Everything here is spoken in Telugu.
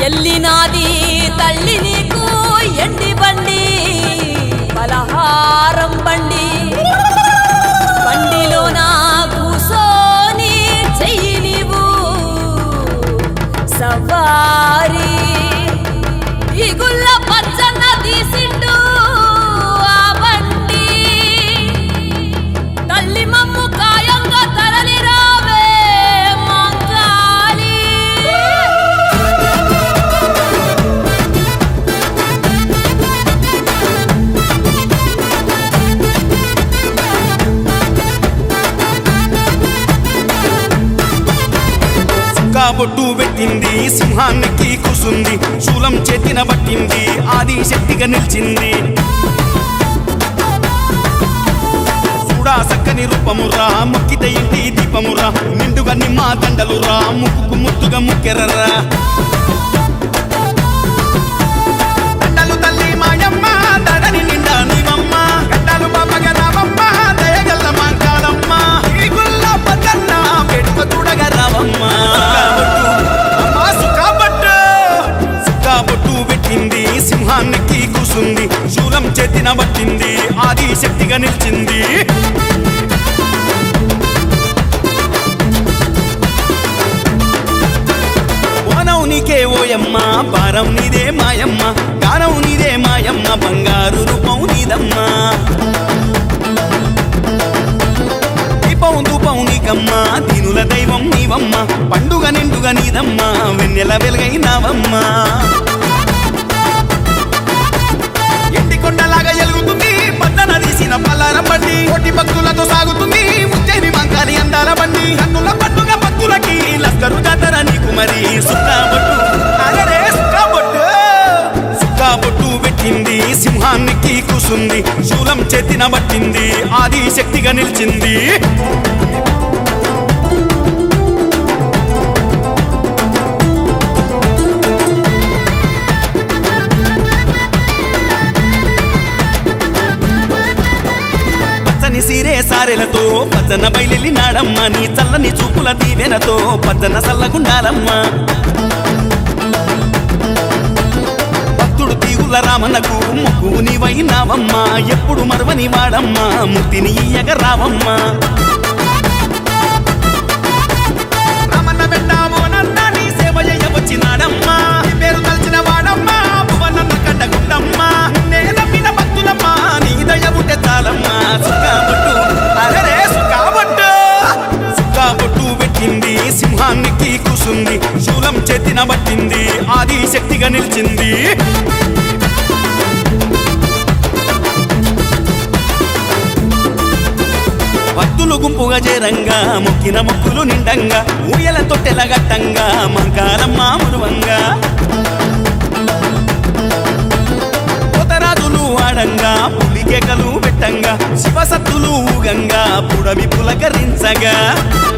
ఎల్లినాది తల్లి నీకు ఎండి బండి పలహారం బండి బండిలో నా కూసోని చెయ్యి నీవు సవారి ఈ గుల్ల పచ్చన్న తీసిండు ఆ బండి తల్లి మమ్ము కాయంగా తరలి రావే మంగాలి కాబొట్టు పెట్టింది సింహానికి కూసుంది శూలం చేతిన పట్టింది ఆది శక్తిగా నిలిచింది చూడా సక్కని రూపమురా ముక్కిత ఇంటి దీపమురా నిండుగా నిమ్మ దండలురా ముక్కుకు ముత్తుగా ముక్కెరరా దండలు తల్లి మాయమ్మ దడని నిండా నీవమ్మ గడ్డలు బాబగ రావమ్మ దయగల్ల మాంకాలమ్మ ఈ గుల్ల పదన్న పెట్టుక చూడగ రావమ్మ సుఖాబొట్టు, అమ్మా సుఖాబొట్టు. సుఖాబొట్టు పెట్టింది సింహానికి కూసుంది శూలం చేతిన పట్టింది ఆది శక్తిగా నిలిచింది ఓనం నీకే ఓయమ్మ భారం నీదే మాయమ్మ గానం నీదే మాయమ్మ బంగారు రూపం నీదమ్మా దీపం ధూపం నీకమ్మ దీనుల దైవం నీవమ్మ పండుగ నిండుగా నీదమ్మ వెన్నెల వెలుగైనావమ్మా ఎండి కొండలాగా ఎలుగుతుంది పద్దన తీసిన పల్లారం బండి కోటి భక్తులతో సాగుతుంది ముచ్చని మంకాలి అందాల బండి కన్నుల పండుగ భక్తులకి లస్కరు జాతర నీకు మరి సుక్కాబొట్టు అగరే సుక్కాబొట్టు సుక్కాబొట్టు పెట్టింది సింహానికి కూసుంది శూలం చేతిన పట్టింది ఆది శక్తిగా నిలిచింది పచ్చని సీరే సారెలతో పచ్చన బయలెల్లి నాడమ్మ నీ చల్లని చూపుల దీవెనతో పచ్చన సల్లగుండాలమ్మ భక్తుడు తీగుల రామన్నకు ముక్కు నీవైనావమ్మ ఎప్పుడు మరువని వాడమ్మ ముక్తిని ఇయ్యగ రావమ్మ రామన్న వెంటావో నన్న నీ సేవ వచ్చినాడమ్మ నీ పేరు తలచిన వాడమ్మ భువనన్న కట్టగుండమ్మ నేల మీద భక్తులమ్మ నీ దయ ఉంటే చాలమ్మ సుఖాబొట్టు అరే సుఖాబొట్టు సుఖాబొట్టు పెట్టింది సింహానికి కూసుంది శూలం చేతిన పట్టింది ఆది శక్తిగా నిలిచింది భక్తులు గుంపుగా చేరంగా మొక్కిన మొక్కులు నిండంగా ఊయల తొట్టెల గట్టంగా మంకారమ్మ మురువంగా కొతరాజులు ఆడంగా పులికేకలు పెట్టంగా శివసత్తులు ఊగంగా పుడమి పులకరించగా